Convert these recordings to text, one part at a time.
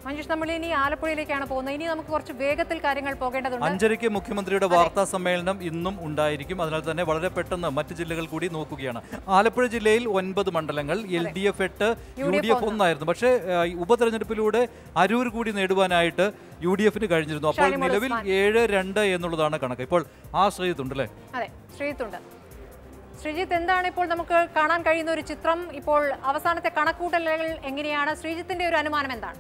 മഞ്ജുഷ് നമ്മൾ ഇനി ആലപ്പുഴയിലേക്കാണ് പോകുന്നത് ഇനി നമുക്ക് കുറച്ച് വേഗത്തിൽ കാര്യങ്ങൾ പോകേണ്ടതുണ്ട് അഞ്ചരയ്ക്ക് മുഖ്യമന്ത്രിയുടെ വാർത്താ സമ്മേളനം ഇന്നും ഉണ്ടായിരിക്കും അതിനാൽ തന്നെ വളരെ പെട്ടെന്ന് മറ്റ് ജില്ലകൾ കൂടി നോക്കുകയാണ് ആലപ്പുഴ ജില്ലയിൽ ഒൻപത് മണ്ഡലങ്ങൾ എൽ ഡി എഫ് എട്ട് യു ഡി എഫ് ഒന്നായിരുന്നു പക്ഷേ ആ, ഈ ഉപതെരഞ്ഞെടുപ്പിലൂടെ അരൂർ കൂടി നേടുവാനായിട്ട് യു ഡി എഫിന് കഴിഞ്ഞിരുന്നു അപ്പോൾ ഷാനിമോൾ നിലവിൽ ഉസ്മാൻ. ഏഴ് രണ്ട് എന്നുള്ളതാണ് കണക്ക് ഇപ്പോൾ ആ ശ്രീതുണ്ട് അല്ലേ അതെ ശ്രീജിത്തുണ്ട് ശ്രീജിത്ത് എന്താണ് ഇപ്പോൾ നമുക്ക് കാണാൻ കഴിയുന്ന ഒരു ചിത്രം ഇപ്പോൾ അവസാനത്തെ കണക്കൂട്ടലുകൾ എങ്ങനെയാണ് ശ്രീജിത്തിന്റെ ഒരു അനുമാനം എന്താണ്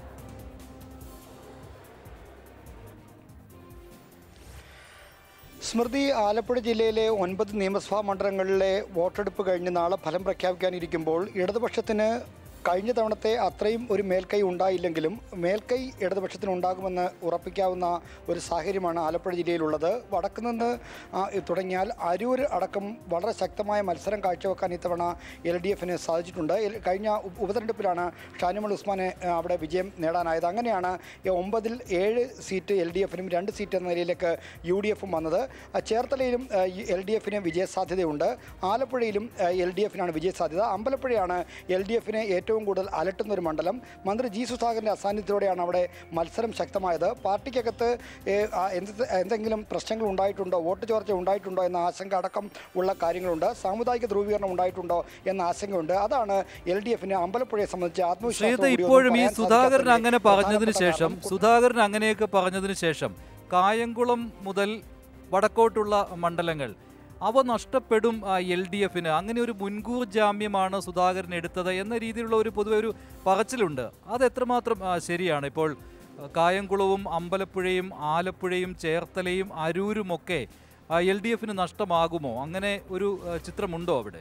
സ്മൃതി ആലപ്പുഴ ജില്ലയിലെ ഒൻപത് നിയമസഭാ മണ്ഡലങ്ങളിലെ വോട്ടെടുപ്പ് കഴിഞ്ഞ് നാളെ ഫലം പ്രഖ്യാപിക്കാനിരിക്കുമ്പോൾ ഇടതുപക്ഷത്തിന് കഴിഞ്ഞ തവണത്തെ അത്രയും ഒരു മേൽക്കൈ ഉണ്ടായില്ലെങ്കിലും മേൽക്കൈ ഇടതുപക്ഷത്തിന് ഉണ്ടാകുമെന്ന് ഉറപ്പിക്കാവുന്ന ഒരു സാഹചര്യമാണ് ആലപ്പുഴ ജില്ലയിലുള്ളത് വടക്ക് നിന്ന് ആ, തുടങ്ങിയാൽ അരൂർ അടക്കം വളരെ ശക്തമായ മത്സരം കാഴ്ചവെക്കാൻ ഇത്തവണ എൽ ഡി എഫിന് സാധിച്ചിട്ടുണ്ട് എൽ- കഴിഞ്ഞ ഉപ- ഉപതെരഞ്ഞെടുപ്പിലാണ് ഷാനിമൽ ഉസ്മാനെ ആ, അവിടെ വിജയം നേടാനായത് അങ്ങനെയാണ് ഈ ഒമ്പതിൽ ഏഴ് സീറ്റ് എൽ ഡി എഫിനും രണ്ട് സീറ്റ് എന്ന നിലയിലേക്ക് യു ഡി എഫും വന്നത് ആ, ചേർത്തലയിലും എൽ ഡി എഫിന് വിജയസാധ്യതയുണ്ട് ആലപ്പുഴയിലും എൽ ഡി എഫിനാണ് വിജയസാധ്യത അമ്പലപ്പുഴയാണ് എൽ ഡി എഫിനെ ഏറ്റവും കൂടുതൽ അലട്ടുന്ന ഒരു മണ്ഡലം മന്ത്രി ജി സുധാകരൻ്റെ അസാന്നിധ്യത്തോടെയാണ് അവിടെ മത്സരം ശക്തമായത് പാർട്ടിക്കകത്ത് ഏ, ആ, എന്ത് എന്തെങ്കിലും പ്രശ്നങ്ങൾ ഉണ്ടായിട്ടുണ്ടോ വോട്ട് ചോർച്ച ഉണ്ടായിട്ടുണ്ടോ എന്ന ആശങ്ക അടക്കം ഉള്ള കാര്യങ്ങളുണ്ട് സാമുദായിക ധ്രുവീകരണം ഉണ്ടായിട്ടുണ്ടോ എന്ന ആശങ്കയുണ്ട് അതാണ് എൽ ഡി എഫിന് അമ്പലപ്പുഴയെ സംബന്ധിച്ച് ശ്രീത് ആത്മവിശ്വാസം ഇപ്പോഴും ഈ സുധാകരൻ അങ്ങനെ പറഞ്ഞതിന് ശേഷം സുധാകരൻ അങ്ങനെയൊക്കെ പറഞ്ഞതിന് ശേഷം കായംകുളം മുതൽ വടക്കോട്ടുള്ള മണ്ഡലങ്ങൾ അവ നഷ്ടപ്പെടും എൽ ഡി എഫിന് അങ്ങനെ ഒരു മുൻകൂർ ജാമ്യമാണ് സുധാകരൻ എടുത്തത് എന്ന രീതിയിലുള്ള ഒരു പൊതുവെ ഒരു പറച്ചിലുണ്ട് അത് എത്രമാത്രം ആ, ശരിയാണ് ഇപ്പോൾ ആ, കായംകുളവും അമ്പലപ്പുഴയും ആലപ്പുഴയും ചേർത്തലയും അരൂരുമൊക്കെ എൽ ഡി എഫിന് നഷ്ടമാകുമോ അങ്ങനെ ഒരു ആ, ചിത്രമുണ്ടോ അവിടെ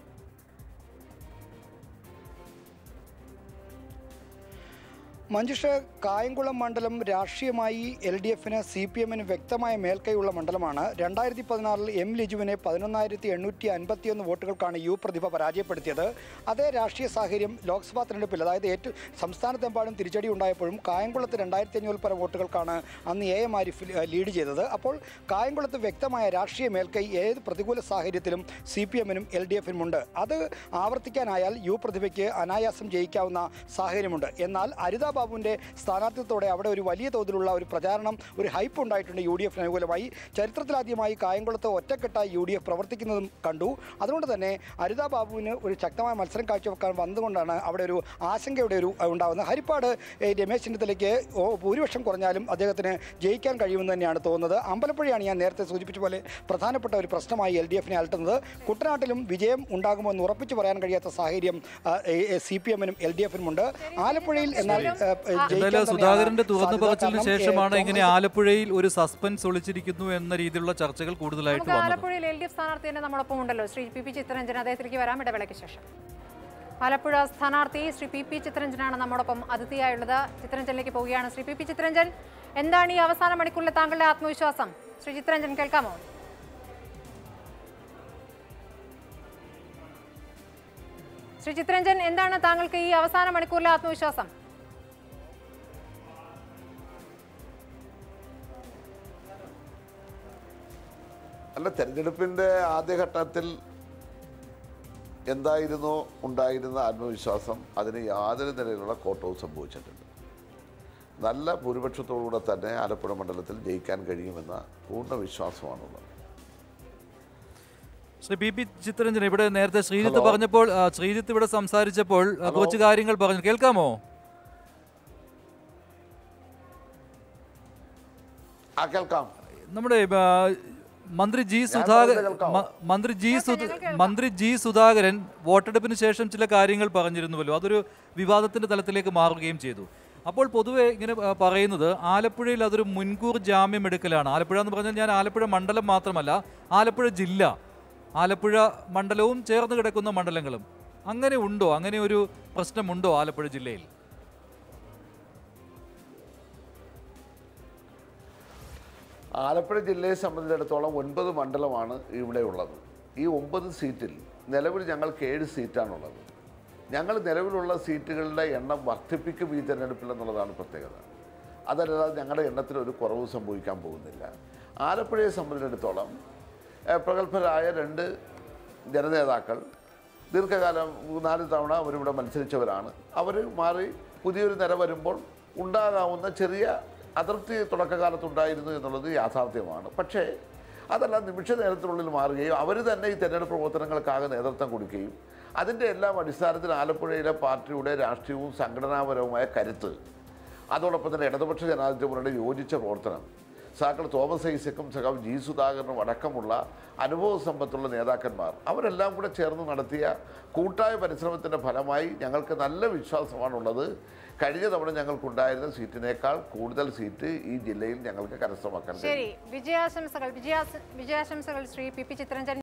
മഞ്ജുഷ കായംകുളം മണ്ഡലം രാഷ്ട്രീയമായി എൽ ഡി എഫിന് സി പി എമ്മിന് വ്യക്തമായ മേൽക്കൈയുള്ള മണ്ഡലമാണ് രണ്ടായിരത്തി പതിനാറിൽ എം ലിജുവിനെ പതിനൊന്നായിരത്തി എണ്ണൂറ്റി അൻപത്തിയൊന്ന് വോട്ടുകൾക്കാണ് യു പ്രതിഭ പരാജയപ്പെടുത്തിയത് അതേ രാഷ്ട്രീയ സാഹചര്യം ലോക്സഭാ തെരഞ്ഞെടുപ്പിൽ അതായത് ഏറ്റവും സംസ്ഥാനത്തെമ്പാടും തിരിച്ചടി ഉണ്ടായപ്പോഴും കായംകുളത്ത് രണ്ടായിരത്തി അഞ്ഞൂറ് പരം വോട്ടുകൾക്കാണ് അന്ന് എ എം ആരിഫ് ലീഡ് ചെയ്തത് അപ്പോൾ കായംകുളത്ത് വ്യക്തമായ രാഷ്ട്രീയ മേൽക്കൈ ഏത് പ്രതികൂല സാഹചര്യത്തിലും സി പി എമ്മിനും എൽ ഡി എഫിനും ഉണ്ട് അത് ആവർത്തിക്കാനായാൽ യു പ്രതിഭയ്ക്ക് അനായാസം ജയിക്കാവുന്ന സാഹചര്യമുണ്ട് എന്നാൽ അരിതാ ബാബുവിൻ്റെ സ്ഥാനാർത്ഥിത്വത്തോടെ അവിടെ ഒരു വലിയ തോതിലുള്ള ഒരു പ്രചാരണം ഒരു ഹൈപ്പ് ഉണ്ടായിട്ടുണ്ട് യു ഡി എഫിന് അനുകൂലമായി ചരിത്രത്തിലാദ്യമായി കായംകുളത്ത് ഒറ്റക്കെട്ടായി യു ഡി എഫ് പ്രവർത്തിക്കുന്നതും കണ്ടു അതുകൊണ്ട് തന്നെ അരിതാ ബാബുവിന് ഒരു ശക്തമായ മത്സരം കാഴ്ചവെക്കാൻ വന്നുകൊണ്ടാണ് അവിടെ ഒരു ആശങ്കയുടെ ഒരു അഹ് ഉണ്ടാകുന്നത് ഹരിപ്പാട് ഏഹ്, രമേശ് ചെന്നിത്തലയ്ക്ക് ഓ- ഭൂരിപക്ഷം കുറഞ്ഞാലും അദ്ദേഹത്തിന് ജയിക്കാൻ കഴിയുമെന്ന് തന്നെയാണ് തോന്നുന്നത് അമ്പലപ്പുഴയാണ് ഞാൻ നേരത്തെ സൂചിപ്പിച്ച പോലെ പ്രധാനപ്പെട്ട ഒരു പ്രശ്നമായി എൽ ഡി എഫിനെ അലട്ടുന്നത് കുട്ടനാട്ടിലും വിജയം ഉണ്ടാകുമോ എന്ന് ഉറപ്പിച്ചു പറയാൻ കഴിയാത്ത സാഹചര്യം സി പി എമ്മിനും എൽ ഡി എഫിനും ഉണ്ട് ആലപ്പുഴയിൽ എന്നാൽ ഏഹ്, ജയിക്കാൻ എന്തായാലും തന്നെയാണ് സുധാകരന്റെ തുറന്നു സാധ്യത. പറച്ചിലിന് കാരണം, ശേഷമാണ് ഏഹ്, ഇങ്ങനെ ആലപ്പുഴയിൽ ഒരു സസ്പെൻസ് ഒളിച്ചിരിക്കുന്നു എന്ന രീതിയിലുള്ള ചർച്ചകൾ കൂടുതലായിട്ട് നമുക്ക് വന്നത് ആലപ്പുഴയിൽ എൽ ഡി എഫ് സ്ഥാനാർത്ഥി തന്നെ നമ്മളൊപ്പം ഉണ്ടല്ലോ ശ്രീ പി പി ചിത്തരഞ്ജൻ അദ്ദേഹത്തിലേക്ക് വരാം ഇടവേളയ്ക്ക് ശേഷം ആലപ്പുഴ സ്ഥാനാർത്ഥി ശ്രീ പി പി ചിത്തരഞ്ജനാണ് നമ്മോടൊപ്പം അതിഥിയായുള്ളത് ചിത്തരഞ്ജനിലേക്ക് പോവുകയാണ് ശ്രീ പി പി ചിത്തരഞ്ജൻ എന്താണ് ഈ അവസാന മണിക്കൂറിലെ താങ്കളുടെ ആത്മവിശ്വാസം ശ്രീ ചിത്തരഞ്ജൻ കേൾക്കാമോ ശ്രീ ചിത്തരഞ്ജൻ എന്താണ് താങ്കൾക്ക് ഈ അവസാന മണിക്കൂറിലെ ആത്മവിശ്വാസം അല്ല തെരഞ്ഞെടുപ്പിന്റെ ആദ്യഘട്ടത്തിൽ എന്തായിരുന്നോ ഉണ്ടായിരുന്ന ആത്മവിശ്വാസം അതിന് യാതൊരു നിലയിലുള്ള കോട്ടവും സംഭവിച്ചിട്ടുണ്ട് നല്ല ഭൂരിപക്ഷത്തോടുകൂടെ തന്നെ ആലപ്പുഴ മണ്ഡലത്തിൽ ജയിക്കാൻ കഴിയുമെന്ന പൂർണ്ണ വിശ്വാസമാണുള്ളത് ശ്രീ പി പി ചിത്തരഞ്ജൻ ഇവിടെ നേരത്തെ ശ്രീജിത്ത് ഹലോ. പറഞ്ഞപ്പോൾ ആ, ശ്രീജിത്ത് ഇവിടെ സംസാരിച്ചപ്പോൾ ആ, ഹലോ. കുറച്ച് കാര്യങ്ങൾ പറഞ്ഞു കേൾക്കാമോ ആ കേൾക്കാം നമ്മുടെ ആ, മന്ത്രി ജി സുധാകരൻ കേൾക്കാമോ? മ- മന്ത്രി ജി കേൾക്കാം, സുധ ഞങ്ങൾക്ക് കേൾക്കാം. മന്ത്രി ജി സുധാകരൻ വോട്ടെടുപ്പിന് ശേഷം ചില കാര്യങ്ങൾ പറഞ്ഞിരുന്നുവല്ലോ അതൊരു വിവാദത്തിന്റെ തലത്തിലേക്ക് മാറുകയും ചെയ്തു അപ്പോൾ പൊതുവെ ഇങ്ങനെ ആ, പറയുന്നത് ആലപ്പുഴയിൽ അതൊരു മുൻകൂർ ജാമ്യം എടുക്കലാണ് ആലപ്പുഴ എന്ന് പറഞ്ഞാൽ ഞാൻ ആലപ്പുഴ മണ്ഡലം മാത്രമല്ല ആലപ്പുഴ ജില്ല ആലപ്പുഴ മണ്ഡലവും ചേർന്ന് കിടക്കുന്ന മണ്ഡലങ്ങളും അങ്ങനെ ഉണ്ടോ അങ്ങനെ ഒരു പ്രശ്നമുണ്ടോ ആലപ്പുഴ ജില്ലയിൽ ആലപ്പുഴ ജില്ലയെ സംബന്ധിച്ചിടത്തോളം ഒൻപത് മണ്ഡലമാണ് ഇവിടെ ഉള്ളത് ഈ ഒമ്പത് സീറ്റിൽ നിലവിൽ ഞങ്ങൾക്ക് ഏഴ് സീറ്റാണുള്ളത് ഞങ്ങൾ നിലവിലുള്ള സീറ്റുകളുടെ എണ്ണം വർദ്ധിപ്പിക്കും ഈ തെരഞ്ഞെടുപ്പിൽ എന്നുള്ളതാണ് പ്രത്യേകത അതല്ലാതെ ഞങ്ങളുടെ എണ്ണത്തിൽ ഒരു കുറവ് സംഭവിക്കാൻ പോകുന്നില്ല ആലപ്പുഴയെ സംബന്ധിച്ചിടത്തോളം ഏഹ്, പ്രഗത്ഭരായ രണ്ട് ജനനേതാക്കൾ ദീർഘകാലം നാല് തവണ അവരിവിടെ മത്സരിച്ചവരാണ് അവർ മാറി പുതിയൊരു നിര വരുമ്പോൾ ഉണ്ടാകാവുന്ന ചെറിയ അതൃപ്തി തുടക്കകാലത്തുണ്ടായിരുന്നു എന്നുള്ളത് യാഥാർത്ഥ്യമാണ് പക്ഷേ അതെല്ലാം നിമിഷ നേരത്തിനുള്ളിൽ മാറുകയും അവർ തന്നെ ഈ തെരഞ്ഞെടുപ്പ് പ്രവർത്തനങ്ങൾക്കാകെ നേതൃത്വം കൊടുക്കുകയും അതിൻ്റെ എല്ലാം അടിസ്ഥാനത്തിൽ ആലപ്പുഴയിലെ പാർട്ടിയുടെ രാഷ്ട്രീയവും സംഘടനാപരവുമായ കരുത്ത് അതോടൊപ്പം തന്നെ ഇടതുപക്ഷ ജനാധിപത്യ മുന്നണിയുടെ യോജിച്ച പ്രവർത്തനം സാക്കൾ തോമസ് ഐസക്കും സഖാവ് ജി സുധാകരനും അടക്കമുള്ള അനുഭവ സമ്പത്തുള്ള നേതാക്കന്മാർ അവരെല്ലാം കൂടെ ചേർന്ന് നടത്തിയ കൂട്ടായ പരിശ്രമത്തിൻ്റെ ഫലമായി ഞങ്ങൾക്ക് നല്ല വിശ്വാസമാണുള്ളത് കഴിഞ്ഞ തവണ ഞങ്ങൾക്കുണ്ടായിരുന്ന സീറ്റിനേക്കാൾ കൂടുതൽ സീറ്റ് ഈ ജില്ലയിൽ ഞങ്ങൾക്ക് കരസ്ഥമാക്കാൻ കഴിയും ശരി വിജയാശംസകൾ വിജയാശ വിജയാശംസകൾ ശ്രീ പി പി ചിത്രഞ്ജൻ